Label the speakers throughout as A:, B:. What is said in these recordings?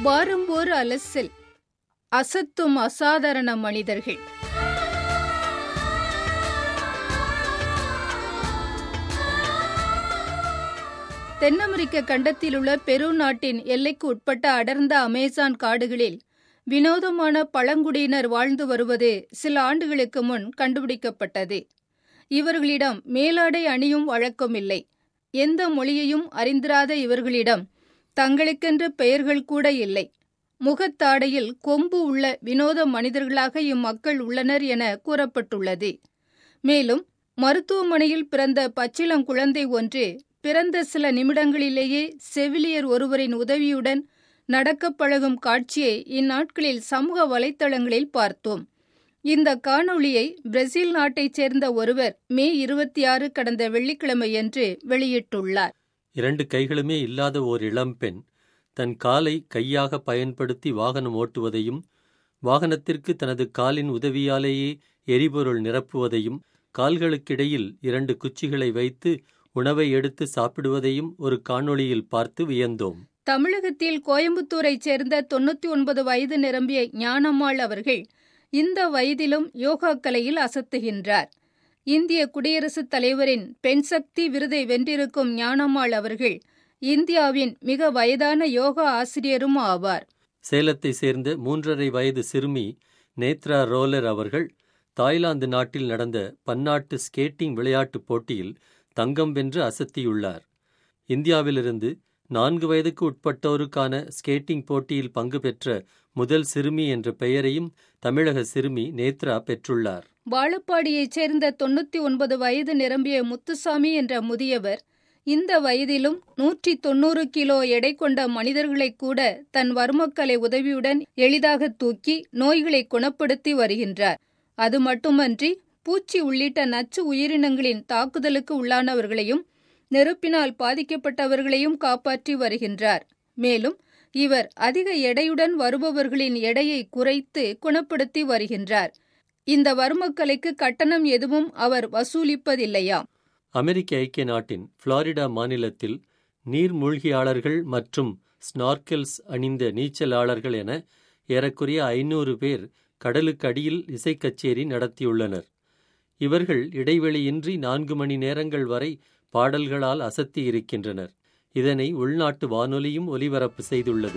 A: வாரம் ஓர் அலசில் அசத்தும் அசாதாரண மனிதர்கள் தென் அமெரிக்க கண்டத்தில் உள்ள பெரு நாட்டின் எல்லைக்கு உட்பட்ட அடர்ந்த அமேசான் காடுகளில் வினோதமான பழங்குடியினர் வாழ்ந்து வருவது சில ஆண்டுகளுக்கு முன் கண்டுபிடிக்கப்பட்டது இவர்களிடம் மேலாடை அணியும் வழக்கமில்லை எந்த மொழியையும் அறிந்திராத இவர்களிடம் தங்களுக்கென்று பெயர்கள் கூட இல்லை முகத்தாடையில் கொம்பு உள்ள வினோத மனிதர்களாக இம்மக்கள் உள்ளனர் என கூறப்பட்டுள்ளது மேலும் மருத்துவமனையில் பிறந்த பச்சிளங்குழந்தை ஒன்று பிறந்த சில நிமிடங்களிலேயே செவிலியர் ஒருவரின் உதவியுடன் நடக்கப் பழகும் காட்சியை இந்நாட்களில் சமூக வலைத்தளங்களில் பார்த்தோம் இந்த காணொளியை பிரேசில் நாட்டைச் சேர்ந்த ஒருவர் மே இருபத்தி ஆறு கடந்த வெள்ளிக்கிழமையன்று வெளியிட்டுள்ளார்
B: இரண்டு கைகளுமே இல்லாத ஓர் இளம்பெண் தன் காலை கையாக பயன்படுத்தி வாகனம் ஓட்டுவதையும் வாகனத்திற்கு தனது காலின் உதவியாலேயே எரிபொருள் நிரப்புவதையும் கால்களுக்கிடையில் இரண்டு குச்சிகளை வைத்து உணவை எடுத்து சாப்பிடுவதையும் ஒரு காணொளியில் பார்த்து வியந்தோம்
A: தமிழகத்தில் கோயம்புத்தூரைச் சேர்ந்த தொண்ணூத்தி ஒன்பது வயது நிரம்பிய ஞானம்மாள் அவர்கள் இந்த வயதிலும் யோகா கலையில் அசத்துகின்றார் இந்திய குடியரசுத் தலைவரின் பெண் சக்தி விருதை வென்றிருக்கும் ஞானம்மாள் அவர்கள் இந்தியாவின் மிக வயதான யோகா ஆசிரியரும் ஆவார்
B: சேலத்தை சேர்ந்த மூன்றரை வயது சிறுமி நேத்ரா ரோலர் அவர்கள் தாய்லாந்து நாட்டில் நடந்த பன்னாட்டு ஸ்கேட்டிங் விளையாட்டுப் போட்டியில் தங்கம் வென்று அசத்தியுள்ளார் இந்தியாவிலிருந்து நான்கு வயதுக்கு உட்பட்டோருக்கான ஸ்கேட்டிங் போட்டியில் பங்கு பெற்ற முதல் சிறுமி என்ற பெயரையும் தமிழக சிறுமி நேத்ரா பெற்றுள்ளார்
A: வாழப்பாடியைச் சேர்ந்த தொண்ணூத்தி ஒன்பது வயது நிரம்பிய முத்துசாமி என்ற முதியவர் இந்த வயதிலும் நூற்றி தொன்னூறு கிலோ எடை கொண்ட மனிதர்களை கூட தன் வர்மக்கலை உதவியுடன் எளிதாக தூக்கி நோய்களை குணப்படுத்தி வருகின்றார் அது மட்டுமன்றி பூச்சி உள்ளிட்ட நச்சு உயிரினங்களின் தாக்குதலுக்கு உள்ளானவர்களையும் நெருப்பினால் பாதிக்கப்பட்டவர்களையும் காப்பாற்றி வருகின்றார் மேலும் இவர் அதிக எடையுடன் வருபவர்களின் எடையை குறைத்து குணப்படுத்தி வருகின்றார் இந்த வர்மக்கலைக்கு கட்டணம் எதுவும் அவர் வசூலிப்பதில்லையாம்
B: அமெரிக்க ஐக்கிய நாட்டின் புளாரிடா மாநிலத்தில் நீர்மூழ்கியாளர்கள் மற்றும் ஸ்னார்க்கெல்ஸ் அணிந்த நீச்சலாளர்கள் என ஏறக்குறைய ஐநூறு பேர் கடலுக்கு அடியில் இசைக் கச்சேரி நடத்தியுள்ளனர் இவர்கள் இடைவெளியின்றி நான்கு மணி நேரங்கள் வரை பாடல்களால் அசத்தி இருக்கின்றனர் இதனை உள்நாட்டு வானொலியும் ஒலிபரப்பு செய்துள்ளது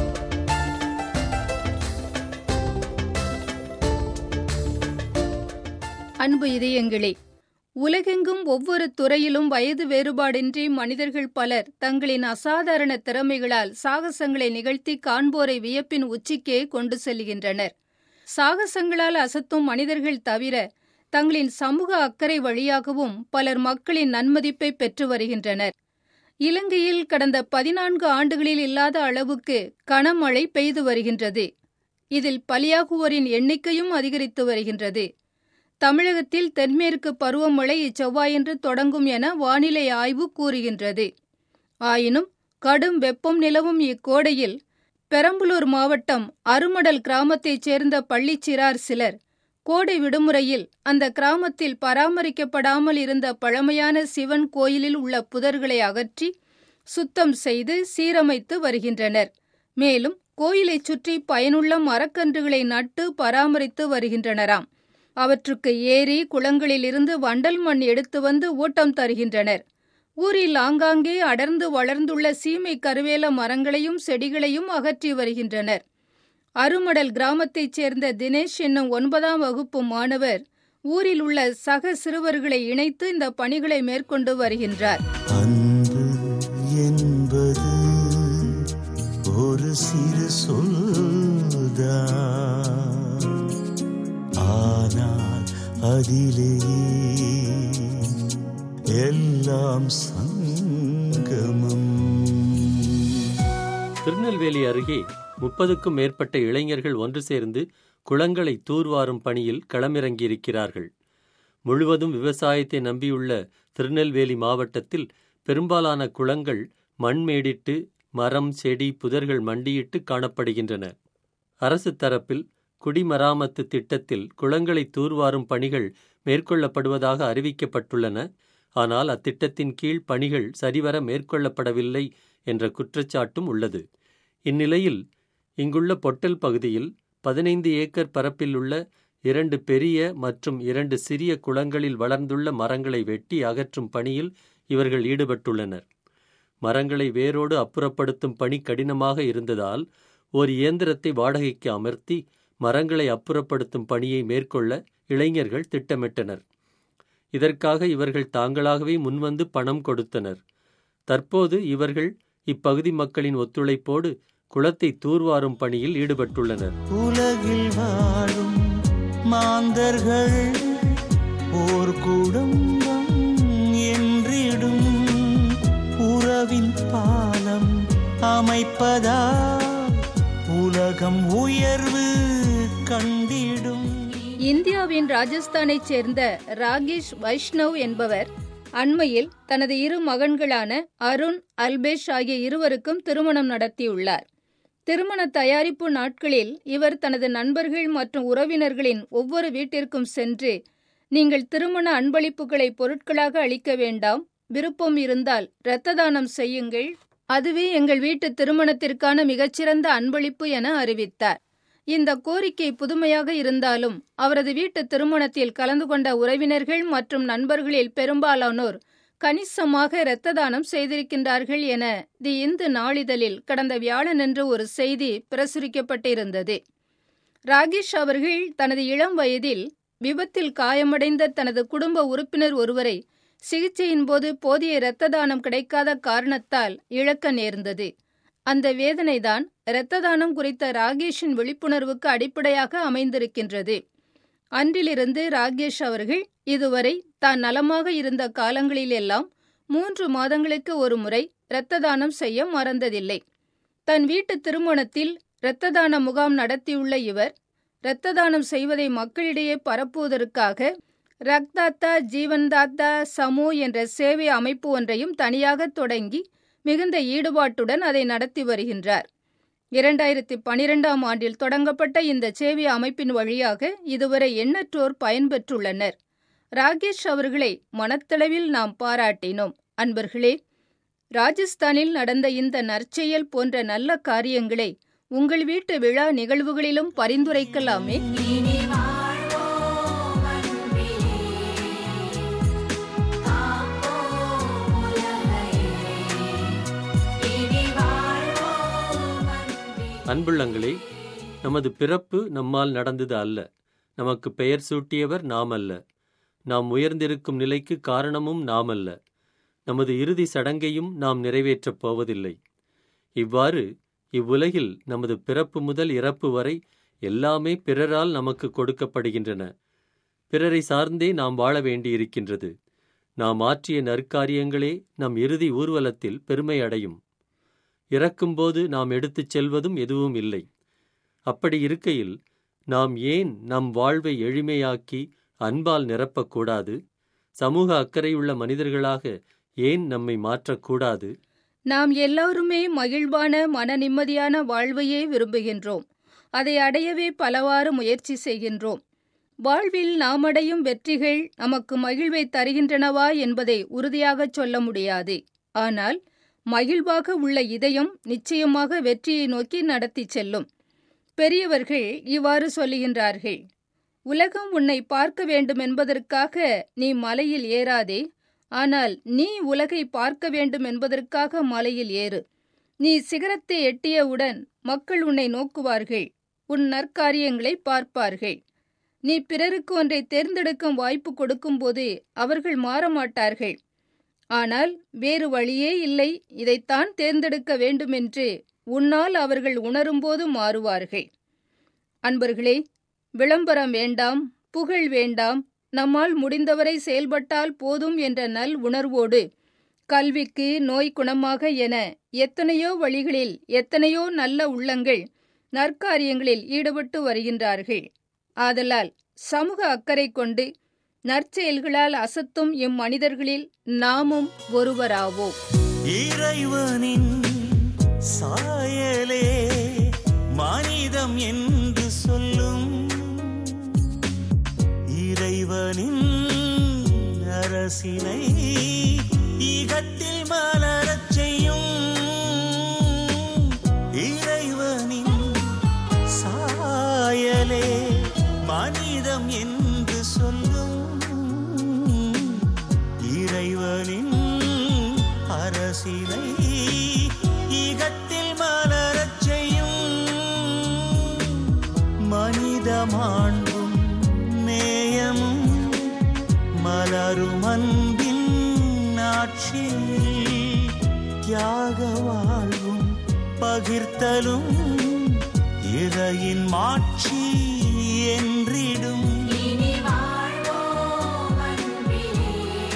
A: அன்பு இதயங்களே உலகெங்கும் ஒவ்வொரு துறையிலும் வயது வேறுபாடின்றி மனிதர்கள் பலர் தங்களின் அசாதாரண திறமைகளால் சாகசங்களை நிகழ்த்தி காண்போரை வியப்பின் உச்சிக்கே கொண்டு செல்கின்றனர் சாகசங்களால் அசத்தும் மனிதர்கள் தவிர தங்களின் சமூக அக்கறை வழியாகவும் பலர் மக்களின் நன்மதிப்பை பெற்று வருகின்றனர் இலங்கையில் கடந்த பதினான்கு ஆண்டுகளில் இல்லாத அளவுக்கு கனமழை பெய்து வருகின்றது இதில் பலியாகுவோரின் எண்ணிக்கையும் அதிகரித்து வருகின்றது தமிழகத்தில் தென்மேற்கு பருவமழை இச்செவ்வாயன்று தொடங்கும் என வானிலை ஆய்வு கூறுகின்றது ஆயினும் கடும் வெப்பம் நிலவும் இக்கோடையில் பெரம்பலூர் மாவட்டம் அருமடல் கிராமத்தைச் சேர்ந்த பள்ளிச்சிறார் சிலர் கோடை விடுமுறையில் அந்த கிராமத்தில் பராமரிக்கப்படாமல் இருந்த பழமையான சிவன் கோயிலில் உள்ள புதர்களை அகற்றி சுத்தம் செய்து சீரமைத்து வருகின்றனர் மேலும் கோயிலைச் சுற்றி பயனுள்ள மரக்கன்றுகளை நட்டு பராமரித்து வருகின்றனராம் அவற்றுக்கு ஏரி குளங்களிலிருந்து வண்டல் மண் எடுத்து வந்து ஊட்டம் தருகின்றனர் ஊரில் ஆங்காங்கே அடர்ந்து வளர்ந்துள்ள சீமை கருவேல மரங்களையும் செடிகளையும் அகற்றி வருகின்றனர் அருமடல் கிராமத்தைச் சேர்ந்த தினேஷ் என்னும் ஒன்பதாம் வகுப்பு மாணவர் ஊரில் உள்ள சக சிறுவர்களை இணைத்து இந்த பணிகளை மேற்கொண்டு வருகின்றார்
C: அன்பு என்பது ஒரு சிறு சொல்தான் ஆனால் அதிலேயே எல்லாம் சங்கமம்
B: திருநெல்வேலி அருகே முப்பதுக்கும் மேற்பட்ட இளைஞர்கள் ஒன்று சேர்ந்து குளங்களை தூர்வாரும் பணியில் களமிறங்கியிருக்கிறார்கள் முழுவதும் விவசாயத்தை நம்பியுள்ள திருநெல்வேலி மாவட்டத்தில் பெரும்பாலான குளங்கள் மண்மேடிட்டு மரம் செடி புதர்கள் மண்டியிட்டு காணப்படுகின்றன அரசு தரப்பில் குடிமராமத்து திட்டத்தில் குளங்களை தூர்வாரும் பணிகள் மேற்கொள்ளப்படுவதாக அறிவிக்கப்பட்டுள்ளன ஆனால் அத்திட்டத்தின் கீழ் பணிகள் சரிவர மேற்கொள்ளப்படவில்லை என்ற குற்றச்சாட்டும் உள்ளது இந்நிலையில் இங்குள்ள பொட்டல் பகுதியில் பதினைந்து ஏக்கர் பரப்பில் உள்ள இரண்டு பெரிய மற்றும் இரண்டு சிறிய குளங்களில் வளர்ந்துள்ள மரங்களை வெட்டி அகற்றும் பணியில் இவர்கள் ஈடுபட்டுள்ளனர் மரங்களை வேரோடு அப்புறப்படுத்தும் பணி கடினமாக இருந்ததால் ஒரு இயந்திரத்தை வாடகைக்கு அமர்த்தி மரங்களை அப்புறப்படுத்தும் பணியை மேற்கொள்ள இளைஞர்கள் திட்டமிட்டனர் இதற்காக இவர்கள் தாங்களாகவே முன்வந்து பணம் கொடுத்தனர் தற்போது இவர்கள் இப்பகுதி மக்களின் ஒத்துழைப்போடு குளத்தை தூர்வாரும் பணியில் ஈடுபட்டுள்ளனர்
C: உலகில் வாழும் மாந்தர்கள் ஓர் குடும்பம் என்றிடும் உறவின் பாலம் அமைப்பதா உலகம் உயர்வு கண்டிடும்
A: இந்தியாவின் ராஜஸ்தானைச் சேர்ந்த ராகேஷ் வைஷ்ணவ் என்பவர் அண்மையில் தனது இரு மகன்களான அருண் அல்பேஷ் ஆகிய இருவருக்கும் திருமணம் நடத்தியுள்ளார் திருமண தயாரிப்பு நாட்களில் இவர் தனது நண்பர்கள் மற்றும் உறவினர்களின் ஒவ்வொரு வீட்டிற்கும் சென்று நீங்கள் திருமண அன்பளிப்புகளை பொருட்களாக அளிக்க வேண்டாம் விருப்பம் இருந்தால் இரத்த தானம் செய்யுங்கள் அதுவே எங்கள் வீட்டு திருமணத்திற்கான மிகச்சிறந்த அன்பளிப்பு என அறிவித்தார் இந்த கோரிக்கை புதுமையாக இருந்தாலும் அவரது வீட்டு திருமணத்தில் கலந்து கொண்ட உறவினர்கள் மற்றும் நண்பர்களில் பெரும்பாலானோர் கணிசமாக இரத்த தானம் செய்திருக்கின்றார்கள் என தி இந்து நாளிதழில் கடந்த வியாழனன்று ஒரு செய்தி பிரசுரிக்கப்பட்டிருந்தது ராகேஷ் அவர்கள் தனது இளம் வயதில் விபத்தில் காயமடைந்த தனது குடும்ப உறுப்பினர் ஒருவரை சிகிச்சையின் போது போதிய இரத்த தானம் கிடைக்காத காரணத்தால் இழக்க நேர்ந்தது அந்த வேதனைதான் இரத்த தானம் குறித்த ராகேஷின் விழிப்புணர்வுக்கு அடிப்படையாக அமைந்திருக்கின்றது அன்றிலிருந்து ராகேஷ் அவர்கள் இதுவரை தான் நலமாக இருந்த காலங்களிலெல்லாம் மூன்று மாதங்களுக்கு ஒரு முறை இரத்த தானம் செய்ய மறந்ததில்லை தன் வீட்டு திருமணத்தில் இரத்த தான முகாம் நடத்தியுள்ள இவர் இரத்த தானம் செய்வதை மக்களிடையே பரப்புவதற்காக ரக்தாத்தா ஜீவன்தாத்தா சமூ என்ற சேவை அமைப்பு ஒன்றையும் தனியாக தொடங்கி மிகுந்த ஈடுபாட்டுடன் அதை நடத்தி வருகின்றார் இரண்டாயிரத்தி பனிரெண்டாம் ஆண்டில் தொடங்கப்பட்ட இந்த சேவை அமைப்பின் வழியாக இதுவரை எண்ணற்றோர் பயன்பெற்றுள்ளனர் ராகேஷ் அவர்களை மனத்தளவில் நாம் பாராட்டினோம் அன்பர்களே ராஜஸ்தானில் நடந்த இந்த நற்செயல் போன்ற நல்ல காரியங்களை உங்கள் வீட்டு விழா நிகழ்வுகளிலும் பரிந்துரைக்கலாமே
D: இனி வாழ்வோம் அன்பிலே காப்போம் உலகையே இனி வாழ்வோம் அன்பிலே
B: அன்புள்ளங்களே நமது பிறப்பு நம்மால் நடந்தது அல்ல நமக்கு பெயர் சூட்டியவர் நாம் அல்ல நாம் உயர்ந்திருக்கும் நிலைக்கு காரணமும் நாம் அல்ல நமது இறுதி சடங்கையும் நாம் நிறைவேற்றப் போவதில்லை இவ்வாறு இவ்வுலகில் நமது பிறப்பு முதல் இறப்பு வரை எல்லாமே பிறரால் நமக்கு கொடுக்கப்படுகின்றன பிறரை சார்ந்தே நாம் வாழ வேண்டியிருக்கின்றது நாம் ஆற்றிய நற்காரியங்களே நம் இறுதி ஊர்வலத்தில் பெருமை அடையும் இறக்கும்போது நாம் எடுத்துச் செல்வதும் எதுவும் இல்லை அப்படி இருக்கையில் நாம் ஏன் நம் வாழ்வை எளிமையாக்கி அன்பால் நிரப்பக்கூடாது சமூக அக்கறையுள்ள மனிதர்களாக ஏன் நம்மை மாற்றக்கூடாது
A: நாம் எல்லோருமே மகிழ்வான மன நிம்மதியான வாழ்வையே விரும்புகின்றோம் அதை அடையவே பலவாறு முயற்சி செய்கின்றோம் வாழ்வில் நாம் அடையும் வெற்றிகள் நமக்கு மகிழ்வை தருகின்றனவா என்பதை உறுதியாகச் சொல்ல முடியாது ஆனால் மகிழ்வாக உள்ள இதயம் நிச்சயமாக வெற்றியை நோக்கி நடத்திச் செல்லும் பெரியவர்கள் இவ்வாறு சொல்லுகின்றார்கள் உலகம் உன்னை பார்க்க வேண்டும் என்பதற்காக நீ மலையில் ஏறாதே ஆனால் நீ உலகை பார்க்க வேண்டும் என்பதற்காக மலையில் ஏறு நீ சிகரத்தை எட்டியவுடன் மக்கள் உன்னை நோக்குவார்கள் உன் நற்காரியங்களை பார்ப்பார்கள் நீ பிறருக்கு ஒன்றை தேர்ந்தெடுக்கும் வாய்ப்பு கொடுக்கும்போது அவர்கள் மாறமாட்டார்கள் ஆனால் வேறு வழியே இல்லை இதைத்தான் தேர்ந்தெடுக்க வேண்டுமென்று உன்னால் அவர்கள் உணரும்போது மாறுவார்கள் அன்பர்களே விளம்பரம் வேண்டாம் புகழ் வேண்டாம் நம்மால் முடிந்தவரை செயல்பட்டால் போதும் என்ற நல் உணர்வோடு கல்விக்கு நோய் குணமாக என எத்தனையோ வழிகளில் எத்தனையோ நல்ல உள்ளங்கள் நற்காரியங்களில் ஈடுபட்டு வருகின்றார்கள் ஆதலால் சமூக அக்கறை கொண்டு நற்செயல்களால் அசத்தும் இம்மனிதர்களில் நாமும் ஒருவராவோம்
C: இறைவனின் சாயலே மனிதம் என்று சொல்லும் இறைவனின் அரசினை ஈகத்தில் மலரச் செய்யும் இறைவனின் அன்பின் ஆட்சி தியாக வாழ்வும் பகிர்த்தலும் இறையின் மாட்சி என்றிடும்
D: இனி வாழ்வோம் அன்பிலே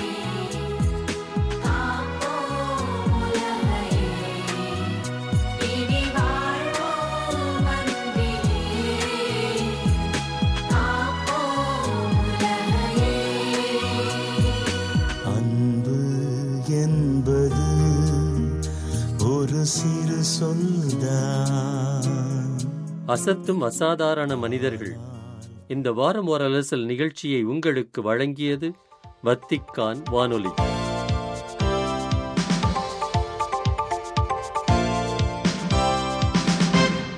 D: காப்போம் உலகையே இனி வாழ்வோம் அன்பிலே காப்போம் உலகையே
C: அன்பு என்பது ஒரு சிறு சொல்தான்
B: அசத்தும் அசாதாரண மனிதர்கள் இந்த வாரம் ஒரு அலசல் நிகழ்ச்சியை உங்களுக்கு வழங்கியது வத்திக்கான் வானொலி